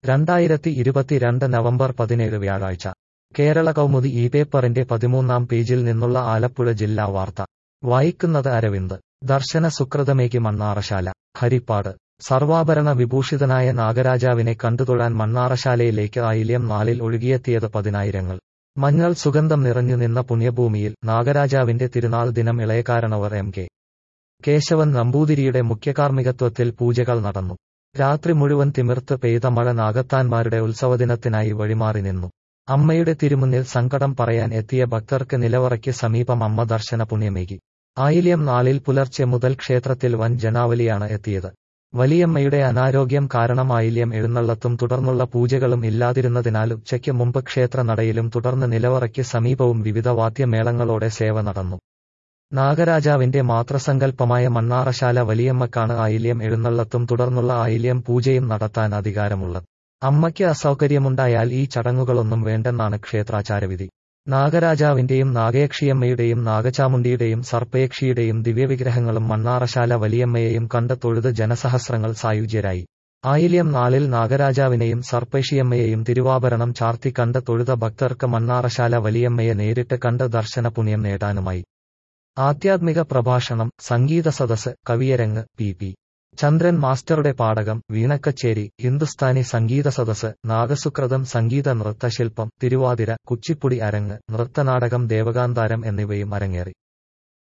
രണ്ടായിരത്തി ഇരുപത്തിരണ്ട് നവംബർ പതിനേഴ് വ്യാഴാഴ്ച കേരള കൗമുദി ഈ പേപ്പറിന്റെ പതിമൂന്നാം പേജിൽ നിന്നുള്ള ആലപ്പുഴ ജില്ലാ വാർത്ത വായിക്കുന്നത് അരവിന്ദ് ദർശന സുകൃതമേക്ക് മണ്ണാറശാല ഹരിപ്പാട് സർവാഭരണ വിഭൂഷിതനായ നാഗരാജാവിനെ കണ്ടുതൊഴാൻ മണ്ണാറശാലയിലേക്ക് ആയില്യം നാളിൽ ഒഴുകിയെത്തിയത് പതിനായിരങ്ങൾ മഞ്ഞൾ സുഗന്ധം നിറഞ്ഞു നിന്ന പുണ്യഭൂമിയിൽ നാഗരാജാവിന്റെ തിരുനാൾ ദിനം ഇളയകാരണവർ എം കെ കേശവൻ നമ്പൂതിരിയുടെ മുഖ്യകാർമ്മികത്വത്തിൽ പൂജകൾ നടന്നു രാത്രി മുഴുവൻ തിമിർത്ത് പെയ്ത മഴ നാഗത്താന്മാരുടെ ഉത്സവദിനത്തിനായി വഴിമാറി നിന്നു അമ്മയുടെ തിരുമുന്നിൽ സങ്കടം പറയാൻ എത്തിയ ഭക്തർക്ക് നിലവറയ്ക്ക് സമീപം അമ്മ ദർശന പുണ്യമേകി ആയില്യം നാളിൽ പുലർച്ചെ മുതൽ ക്ഷേത്രത്തിൽ വൻ ജനാവലിയാണ് എത്തിയത് വലിയമ്മയുടെ അനാരോഗ്യം കാരണം ആയില്യം എഴുന്നള്ളത്തും തുടർന്നുള്ള പൂജകളും ഇല്ലാതിരുന്നതിനാൽ ഉച്ചയ്ക്ക് മുമ്പ് ക്ഷേത്ര നടയിലും തുടർന്ന് നിലവറയ്ക്ക് സമീപവും വിവിധ വാദ്യമേളങ്ങളോടെ സേവ നടന്നു നാഗരാജാവിന്റെ മാത്രസങ്കല്പമായ മണ്ണാറശാല വലിയമ്മക്കാണ് ആയില്യം എഴുന്നള്ളത്തും തുടർന്നുള്ള ആയില്യം പൂജയും നടത്താൻ അധികാരമുള്ളത് അമ്മയ്ക്ക് അസൗകര്യമുണ്ടായാൽ ഈ ചടങ്ങുകളൊന്നും വേണ്ടെന്നാണ് ക്ഷേത്രാചാരവിധി നാഗരാജാവിന്റെയും നാഗയക്ഷിയമ്മയുടെയും നാഗചാമുണ്ടിയുടെയും സർപ്പയക്ഷിയുടെയും ദിവ്യവിഗ്രഹങ്ങളും മണ്ണാറശാല വലിയമ്മയെയും കണ്ട് തൊഴുത് ജനസഹസ്രങ്ങൾ സായുജ്യരായി ആയില്യം നാളിൽ നാഗരാജാവിനെയും സർപ്പേഷിയമ്മയെയും തിരുവാഭരണം ചാർത്തി കണ്ട് തൊഴുത ഭക്തർക്ക് മണ്ണാറശാല വലിയമ്മയെ നേരിട്ട് കണ്ട് ദർശന പുണ്യം നേടാനുമായി ആധ്യാത്മിക പ്രഭാഷണം സംഗീത സദസ് കവിയരങ്ങ് പി പി ചന്ദ്രൻ മാസ്റ്ററുടെ പാടകം വീണക്കച്ചേരി ഹിന്ദുസ്ഥാനി സംഗീത സദസ് നാഗസുക്രതം സംഗീത നൃത്തശില്പം തിരുവാതിര കുച്ചിപ്പുടി അരങ്ങ് നൃത്തനാടകം ദേവകാന്താരം എന്നിവയും അരങ്ങേറി